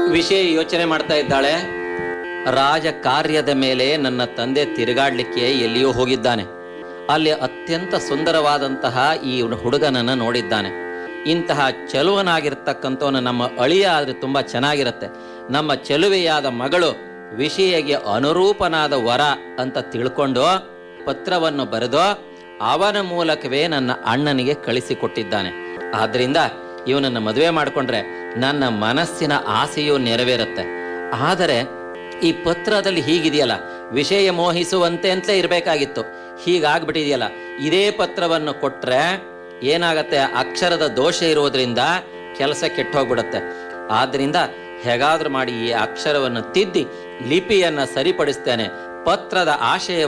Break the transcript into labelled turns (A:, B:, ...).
A: ವಿಷಯ ಯೋಚನೆ ಮಾಡ್ತಾ ಇದ್ದಾಳೆ ರಾಜ ಕಾರ್ಯದ ಮೇಲೆ ನನ್ನ ತಂದೆ ತಿರುಗಾಡ್ಲಿಕ್ಕೆ ಎಲ್ಲಿಯೋ ಹೋಗಿದ್ದಾನೆ ಅಲ್ಲಿ ಅತ್ಯಂತ ಸುಂದರವಾದಂತಹ ಈ ಹುಡುಗನನ್ನ ನೋಡಿದ್ದಾನೆ ಇಂತಹ ಚಲುವನಾಗಿರ್ತಕ್ಕಂಥವನು ನಮ್ಮ ಅಳಿಯ ಆದ್ರೆ ತುಂಬಾ ಚೆನ್ನಾಗಿರುತ್ತೆ ನಮ್ಮ ಚೆಲುವೆಯಾದ ಮಗಳು ವಿಷಯಗೆ ಅನುರೂಪನಾದ ವರ ಅಂತ ತಿಳ್ಕೊಂಡು ಪತ್ರವನ್ನು ಬರೆದು ಅವನ ಮೂಲಕವೇ ನನ್ನ ಅಣ್ಣನಿಗೆ ಕಳಿಸಿಕೊಟ್ಟಿದ್ದಾನೆ ಆದ್ರಿಂದ ಇವನನ್ನ ಮದುವೆ ಮಾಡಿಕೊಂಡ್ರೆ ನನ್ನ ಮನಸ್ಸಿನ ಆಸೆಯು ನೆರವೇರುತ್ತೆ ಆದರೆ ಈ ಪತ್ರದಲ್ಲಿ ಹೀಗಿದೆಯಲ್ಲ ವಿಷಯ ಮೋಹಿಸುವಂತೆ ಅಂತಲೇ ಇರಬೇಕಾಗಿತ್ತು ಹೀಗಾಗ್ಬಿಟ್ಟಿದೆಯಲ್ಲ ಇದೇ ಪತ್ರವನ್ನು ಕೊಟ್ರೆ ಏನಾಗತ್ತೆ ಅಕ್ಷರದ ದೋಷ ಇರುವುದರಿಂದ ಕೆಲಸ ಕೆಟ್ಟೋಗ್ಬಿಡುತ್ತೆ ಆದ್ರಿಂದ ಹೇಗಾದ್ರೂ ಮಾಡಿ ಈ ಅಕ್ಷರವನ್ನು ತಿದ್ದಿ ಲಿಪಿಯನ್ನ ಸರಿಪಡಿಸ್ತೇನೆ ಪತ್ರದ ಆಶಯ